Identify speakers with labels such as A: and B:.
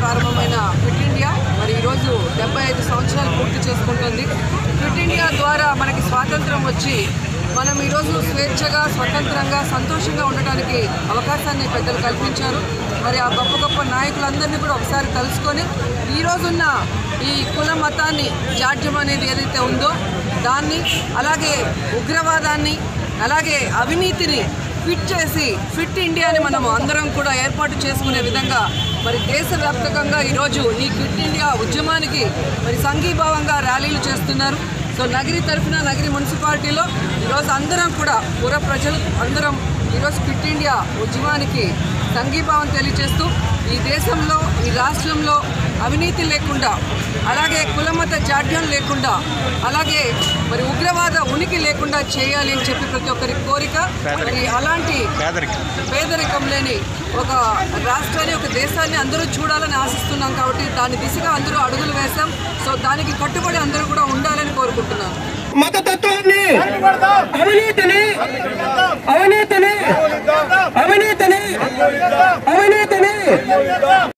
A: ప్రారంభమైన quit India మరి ఈరోజు డెబ్బై ఐదు సంవత్సరాలు పూర్తి చేసుకుంటుంది క్విట్ ఇండియా ద్వారా మనకి స్వాతంత్రం వచ్చి మనం ఈరోజు స్వేచ్ఛగా స్వతంత్రంగా సంతోషంగా ఉండడానికి అవకాశాన్ని పెద్దలు కల్పించారు మరి ఆ గొప్ప గొప్ప నాయకులందరినీ కూడా ఒకసారి కలుసుకొని ఈ రోజున్న ఈ కుల మతాన్ని జాడ్యం అనేది ఏదైతే ఉందో దాన్ని అలాగే ఉగ్రవాదాన్ని అలాగే అవినీతిని ఫిట్ చేసి ఫిట్ ఇండియాని మనము అందరం కూడా ఏర్పాటు చేసుకునే విధంగా మరి దేశవ్యాప్తకంగా ఈరోజు ఈ క్విట్ ఇండియా ఉద్యమానికి మరి సంఘీభావంగా ర్యాలీలు చేస్తున్నారు సో నగిరి తరఫున నగిరి మున్సిపాలిటీలో ఈరోజు అందరం కూడా పుర ప్రజలు అందరం ఈరోజు క్విట్ ఇండియా ఉద్యమానికి సంఘీభావం తెలియజేస్తూ ఈ దేశంలో ఈ రాష్ట్రంలో అవినీతి లేకుండా అలాగే కులమత జాడ్యం లేకుండా అలాగే మరి ఉగ్రవాద ఉనికి లేకుండా చేయాలి అని చెప్పి ప్రతి ఒక్కరి కోరిక మరి అలాంటి పేదరికం లేని ఒక రాష్ట్రాన్ని ఒక దేశాన్ని అందరూ చూడాలని ఆశిస్తున్నాం కాబట్టి దాని దిశగా అందరూ అడుగులు వేశాం సో దానికి కట్టుబడి అందరూ కూడా ఉండాలని కోరుకుంటున్నాను
B: మతతత్వాన్ని అవినీతిని అవినీతిని